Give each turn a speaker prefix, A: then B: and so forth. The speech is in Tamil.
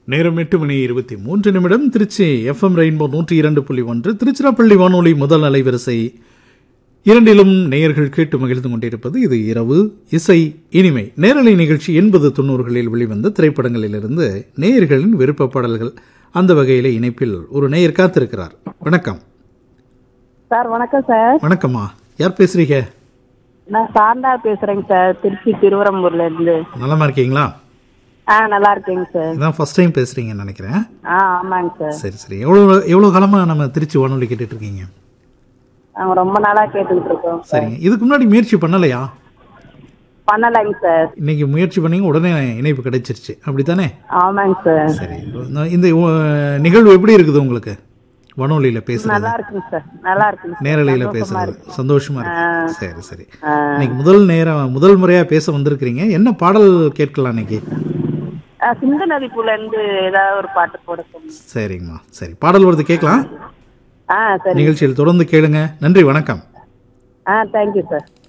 A: நேரம் எட்டு மணி இருபத்தி மூன்று நிமிடம் திருச்சி எஃப்எம் ரெயின்போ நூற்றி இரண்டு புள்ளி ஒன்று திருச்சிராப்பள்ளி வானொலி முதல் அலைவரிசை இரண்டிலும் நேயர்கள் கேட்டு மகிழ்ந்து கொண்டிருப்பது இது இரவு இசை இனிமை நேரலை நிகழ்ச்சி எண்பது தொண்ணூறுகளில் வெளிவந்த திரைப்படங்களிலிருந்து நேயர்களின் விருப்ப பாடல்கள் அந்த வகையில இணைப்பில் ஒரு நேயர் காத்திருக்கிறார் வணக்கம்
B: சார் வணக்கம் சார்
A: வணக்கம்மா யார் பேசுறீங்க
B: நான் சாந்தா பேசுறேங்க சார் திருச்சி திருவரம்பூர்ல இருந்து
A: நலமா இருக்கீங்களா
B: ஆ நல்லா இருக்கேங்க சார்
A: இதான் ஃபர்ஸ்ட் டைம் பேசுறீங்கன்னு நினைக்கிறேன்
B: ஆ ஆமாங்க சார்
A: சரி சரி எவ்வளோ எவ்வளோ காலமாக நம்ம திருச்சி வானொலி கேட்டுட்டு இருக்கீங்க
B: நாங்க ரொம்ப நாளா கேட்டுக்கிட்டு இருக்கோம்
A: சரிங்க இதுக்கு முன்னாடி முயற்சி பண்ணலையா
B: பண்ணலைங்க சார்
A: இன்னைக்கு முயற்சி பண்ணீங்க உடனே இணைப்பு கிடைச்சிருச்சு அப்படித்தானே
B: ஆமாங்க சார்
A: சரி நான் இந்த உ- நிகழ்வு எப்படி இருக்குது உங்களுக்கு வானொலியில் பேசுறது
B: நல்லா இருக்குங்க சார் நல்லா இருக்குங்க சார்.
A: நேரலையில்
B: சந்தோஷமா
A: பேசுறது
B: இருக்கு.
A: சந்தோஷமா இருக்கு சரி சரி
B: ஆ.
A: இன்னைக்கு முதல் நேரம் முதல் முறையா பேச வந்திருக்கிறீங்க என்ன பாடல் கேட்கலாம் இன்னைக்கு
B: ஆ, சிந்து நதி பூல இருந்து ஏதாவது ஒரு பாட்டு போட சொல்லுங்க
A: சரிங்கம்மா சரி பாடல் வருது கேட்கலாம்
B: ஆ சரி
A: நிகழ்ச்சியில் தொடர்ந்து கேளுங்க நன்றி வணக்கம்
B: ஆ தேங்க்யூ சார்